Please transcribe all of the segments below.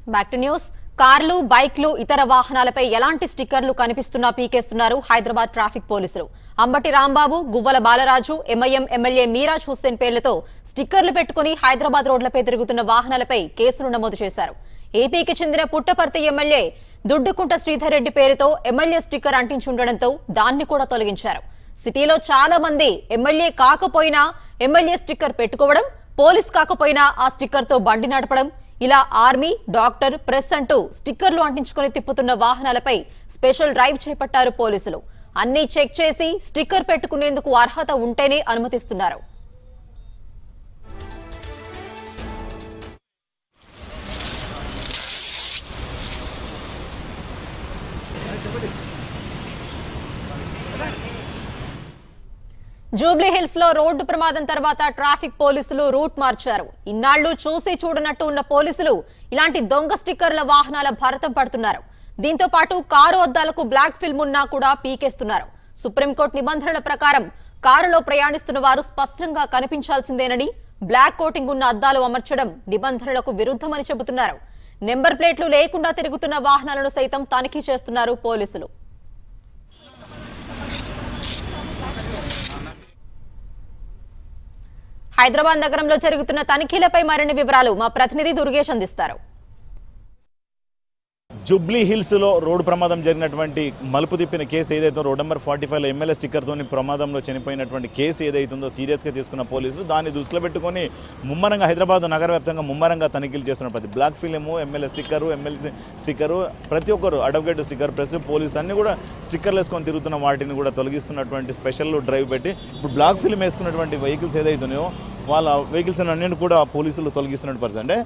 Back to news కార్లు బైక్లు ఇతర వాహనాలపై ఎలాంటి స్టిక్కర్లు కనిపిస్తున్నా పీకేస్తున్నారు హైదరాబాద్ ట్రాఫిక్ పోలీసులు అంబటి రాంబాబు గువ్వల బాలరాజు ఎంఐఎం ఎమ్మెల్యే మీరాజ్ హుస్సేన్ పేర్లతో స్టిక్కర్లు పెట్టుకుని హైదరాబాద్ రోడ్లపై తిరుగుతున్న వాహనాలపై కేసులు నమోదు చేశారు ఏపీకి చెందిన పుట్టపర్తి ఎమ్మెల్యే దుడ్డుకుంట శ్రీధర్ రెడ్డి పేరుతో ఎమ్మెల్యే స్టిక్కర్ అంటించుండడంతో దాన్ని కూడా తొలగించారు సిటీలో చాలా మంది ఎమ్మెల్యే కాకపోయినా ఎమ్మెల్యే స్టిక్కర్ పెట్టుకోవడం పోలీస్ కాకపోయినా ఆ స్టిక్కర్ తో బండి నడపడం ఇలా ఆర్మీ డాక్టర్ ప్రెస్ అంటూ స్టిక్కర్లు అంటించుకుని తిప్పుతున్న వాహనాలపై స్పెషల్ డ్రైవ్ చేపట్టారు పోలీసులు అన్ని చెక్ చేసి స్టిక్కర్ పెట్టుకునేందుకు అర్హత ఉంటేనే అనుమతిస్తున్నారు జూబ్లీ హిల్స్ లో రోడ్డు ప్రమాదం తర్వాత ట్రాఫిక్ పోలీసులు రూట్ మార్చారు ఇన్నాళ్లు చూసి చూడనట్టు ఉన్న పోలీసులు ఇలాంటి దొంగ స్టిక్కర్ల వాహనాల భరతం పడుతున్నారు దీంతో పాటు కారు అద్దాలకు బ్లాక్ ఫిల్మ్ ఉన్నా కూడా పీకేస్తున్నారు సుప్రీంకోర్టు నిబంధనల ప్రకారం కారులో ప్రయాణిస్తున్న వారు స్పష్టంగా కనిపించాల్సిందేనని బ్లాక్ కోటింగ్ ఉన్న అద్దాలు అమర్చడం నిబంధనలకు విరుద్ధమని చెబుతున్నారు నెంబర్ ప్లేట్లు లేకుండా తిరుగుతున్న వాహనాలను సైతం తనిఖీ చేస్తున్నారు పోలీసులు హైదరాబాద్ నగరంలో జరుగుతున్న తనిఖీలపై మరిన్ని వివరాలు మా ప్రతినిధి దుర్గేష్ అందిస్తారు జుబ్లీ హిల్స్లో రోడ్డు ప్రమాదం జరిగినటువంటి మలుపు తిప్పిన కేసు ఏదైతే రోడ్ నెంబర్ ఫార్టీ ఫైవ్లో ఎమ్మెల్యే స్టిక్కర్తో ప్రమాదంలో చనిపోయినటువంటి కేసు ఏదైతుందో సీరియస్గా తీసుకున్న పోలీసులు దాన్ని దృష్టిలో పెట్టుకొని ముమ్మరంగా హైదరాబాద్ నగర వ్యాప్తంగా ముమ్మరంగా తనిఖీలు చేస్తున్న ప్రతి black film MLA sticker MLC sticker ప్రతి ఒక్కరు అడ్వకేట్ స్టిక్కర్ ప్రెస్ పోలీస్ అన్ని కూడా స్టిక్కర్లు వేసుకొని తిరుగుతున్న వాటిని కూడా తొలగిస్తున్నటువంటి స్పెషల్ డ్రైవ్ పెట్టి ఇప్పుడు బ్లాక్ ఫిలిం వేసుకున్నటువంటి వెహికల్స్ ఏదైతున్నాయో వాళ్ళ వెహికల్స్ అన్నింటి కూడా పోలీసులు తొలగిస్తున్నట్టు పరిస్థితి అంటే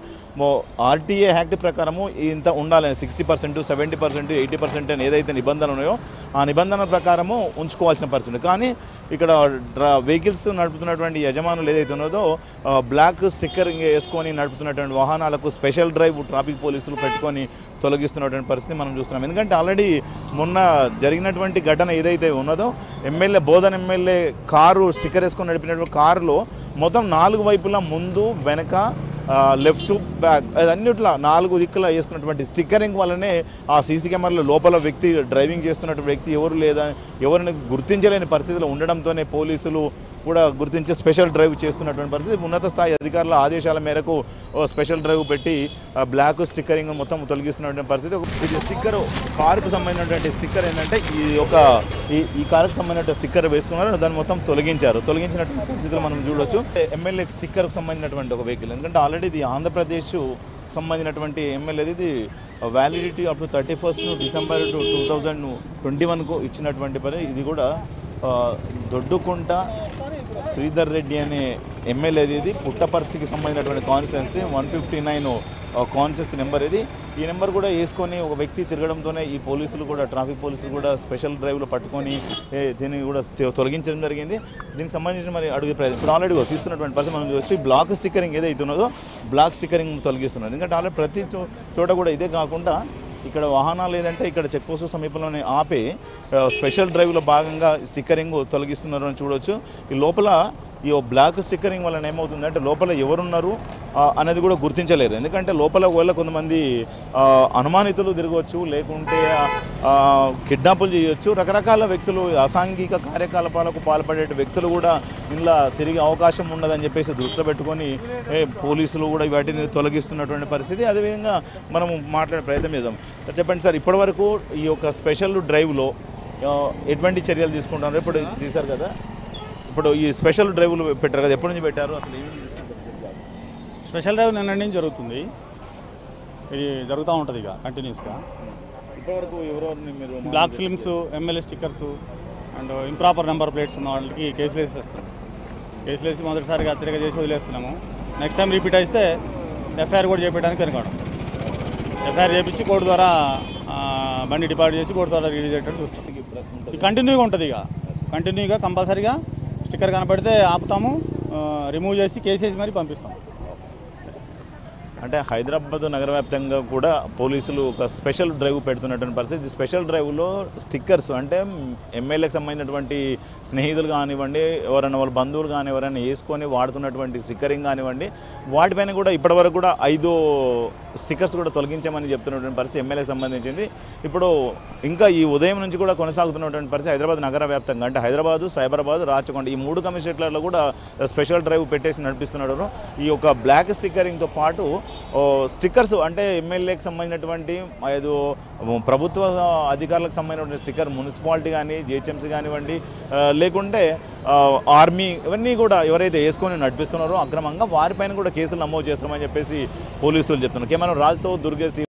ఆర్టీఏ యాక్ట్ ప్రకారము ఇంత ఉండాలని sixty percent seventy percent eighty percent అని ఏదైతే నిబంధనలు ఉన్నాయో ఆ నిబంధనల ప్రకారము ఉంచుకోవాల్సిన పరిస్థితి కానీ ఇక్కడ డ్రా వెహికల్స్ నడుపుతున్నటువంటి యజమానులు ఏదైతే ఉన్నదో ఆ, బ్లాక్ స్టిక్కర్ వేసుకొని నడుపుతున్నటువంటి వాహనాలకు స్పెషల్ డ్రైవ్ ట్రాఫిక్ పోలీసులు పెట్టుకొని తొలగిస్తున్నటువంటి పరిస్థితి మనం చూస్తున్నాం ఎందుకంటే ఆల్రెడీ మొన్న జరిగినటువంటి ఘటన ఏదైతే ఉన్నదో MLA Bodhan MLA car sticker వేసుకొని నడిపినటువంటి కారులో మొత్తం నాలుగు వైపులా ముందు వెనక లెఫ్ట్ బ్యాక్ అన్నిట్లా నాలుగు దిక్కుల వేసుకున్నటువంటి స్టిక్కరింగ్ వల్లనే ఆ సీసీ కెమెరాలో లోపల వ్యక్తి డ్రైవింగ్ చేస్తున్నటువంటి వ్యక్తి ఎవరు లేదా ఎవరిని గుర్తించలేని పరిస్థితిలో ఉండడంతోనే పోలీసులు కూడా గుర్తించి స్పెషల్ డ్రైవ్ చేస్తున్నటువంటి పరిస్థితి ఉన్నత స్థాయి అధికారుల ఆదేశాల మేరకు ఓ స్పెషల్ డ్రైవ్ పెట్టి ఆ బ్లాక్ స్టిక్కరింగ్ మొత్తం తొలగిస్తున్నటువంటి పరిస్థితి ఇది స్టిక్కర్ కారుకు సంబంధించినటువంటి స్టిక్కర్ ఏంటంటే ఈ యొక్క ఈ ఈ కారుకు సంబంధించిన స్టిక్కర్ వేసుకున్నారు దాన్ని మొత్తం తొలగించారు తొలగించినటువంటి పరిస్థితులు మనం చూడొచ్చు ఎమ్మెల్యే స్టిక్కర్కు సంబంధించినటువంటి ఒక వెహికల్ ఎందుకంటే ఆల్రెడీ ఇది ఆంధ్రప్రదేశ్ సంబంధించినటువంటి ఎమ్మెల్యేది ఇది validity up to thirty first December to two thousand twenty వన్కు ఇచ్చినటువంటి పని ఇది కూడా ఆ, దొడ్డుకుంట శ్రీధర్ రెడ్డి అనే ఎమ్మెల్యేది ఇది పుట్టపర్తికి సంబంధించినటువంటి constituency one fifty nine constituency number ఇది ఈ నెంబర్ కూడా వేసుకొని ఒక వ్యక్తి తిరగడంతోనే ఈ పోలీసులు కూడా ట్రాఫిక్ పోలీసులు కూడా స్పెషల్ డ్రైవ్లో పట్టుకొని ఏ, దీన్ని కూడా తొ- తొలగించడం జరిగింది దీనికి సంబంధించిన మరి అడుగు ప్రయత్నం ఇప్పుడు ఆల్రెడీ తీస్తున్నటువంటి పరిస్థితి మనం చూసి బ్లాక్ స్టిక్కరింగ్ ఏదైతే ఉన్నదో బ్లాక్ స్టిక్కరింగ్ తొలగిస్తున్నారు ఎందుకంటే ఆల్రెడీ ప్రతి చో- చోట కూడా ఇదే కాకుండా ఇక్కడ వాహనాలు ఏదంటే ఇక్కడ చెక్ పోస్ట్ సమీపంలోనే ఆపి ఆ, స్పెషల్ డ్రైవ్లో భాగంగా స్టిక్కరింగ్ తొలగిస్తున్నారు అని చూడొచ్చు ఈ లోపల ఈ బ్లాక్ స్టిక్కరింగ్ వలన ఏమవుతుందంటే లోపల ఎవరున్నారు ఆ, అనేది కూడా గుర్తించలేరు ఎందుకంటే లోపల ఒకవేళ కొంతమంది ఆ, అనుమానితులు తిరగవచ్చు లేకుంటే ఆ, కిడ్నాపులు చేయొచ్చు రకరకాల వ్యక్తులు అసాంఘిక కార్యకలాపాలకు పాల్పడే వ్యక్తులు కూడా ఇంట్లో తిరిగే అవకాశం ఉండదని చెప్పేసి దృష్టిలో పెట్టుకొని ఏ, పోలీసులు కూడా వాటిని తొలగిస్తున్నటువంటి పరిస్థితి అదేవిధంగా మనము మాట్లాడే ప్రయత్నం చేద్దాం సార్ చెప్పండి సార్ ఇప్పటివరకు ఈ యొక్క స్పెషల్ డ్రైవ్లో ఆ, ఎటువంటి చర్యలు తీసుకుంటున్నారు ఇప్పుడు తీశారు కదా ఇప్పుడు ఈ స్పెషల్ డ్రైవ్లు పెట్టారు కదా ఎప్పటి నుంచి పెట్టారు అసలు ఏమేమి తీసుకుంటారు? స్పెషల్ డ్రైవ్ నిన్న నుంచి జరుగుతుంది ఇది జరుగుతూ ఉంటుంది ఇక కంటిన్యూస్గా ఇప్పటివరకు ఎవరెవరిని మీరు black films MLA stickers and improper number plates ఉన్న వాళ్ళకి కేసులు వేసేస్తాం కేసులు వేసి మొదటిసారిగా హెచ్చరిక చేసి వదిలేస్తున్నాము నెక్స్ట్ టైం రిపీట్ అయితే ఎఫ్ఐఆర్ కూడా చేపించడానికి వెనుకాడం ఎఫ్ఐఆర్ చేపించి కోర్టు ద్వారా ఆ, బండి డిపాజిట్ చేసి కోర్టు ద్వారా రిలీజ్ అయ్యేటట్టు చూస్తాం ఇది కంటిన్యూగా ఉంటుంది ఇక కంటిన్యూగా కంపల్సరీగా స్టిక్కర్ కనపడితే ఆపుతాము రిమూవ్ చేసి కేసు వేసి మరీ పంపిస్తాం అంటే హైదరాబాద్ నగర వ్యాప్తంగా కూడా పోలీసులు ఒక స్పెషల్ డ్రైవ్ పెడుతున్నటువంటి పరిస్థితి ఈ స్పెషల్ డ్రైవ్లో స్టిక్కర్స్ అంటే ఎమ్మెల్యేకి సంబంధించినటువంటి స్నేహితులు కానివ్వండి ఎవరైనా వాళ్ళ బంధువులు కానీ ఎవరైనా వేసుకొని వాడుతున్నటువంటి స్టిక్కరింగ్ కానివ్వండి వాటిపైన కూడా ఇప్పటివరకు కూడా ఐదు స్టిక్కర్స్ కూడా తొలగించామని చెప్తున్నటువంటి పరిస్థితి ఎమ్మెల్యేకి సంబంధించింది ఇప్పుడు ఇంకా ఈ ఉదయం నుంచి కూడా కొనసాగుతున్నటువంటి పరిస్థితి హైదరాబాద్ నగర వ్యాప్తంగా అంటే హైదరాబాదు సైబరాబాద్ రాచకొండ ఈ మూడు కమిషనరేట్లలో కూడా స్పెషల్ డ్రైవ్ పెట్టేసి నడిపిస్తున్నాడు ఈ యొక్క బ్లాక్ స్టిక్కరింగ్తో పాటు ఓ స్టిక్కర్స్ అంటే ఎమ్మెల్యేకి సంబంధించినటువంటి ఏదో ప్రభుత్వ అధికారులకు సంబంధించినటువంటి స్టిక్కర్ మున్సిపాలిటీ కానీ జిహెచ్ఎంసీ కానివ్వండి ఆ, లేకుంటే ఆ, ఆర్మీ ఇవన్నీ కూడా ఎవరైతే వేసుకొని నడిపిస్తున్నారో అక్రమంగా వారిపైన కూడా కేసులు నమోదు చేస్తామని చెప్పేసి పోలీసులు చెప్తున్నారు కేవలం రాజుతో దుర్గేష్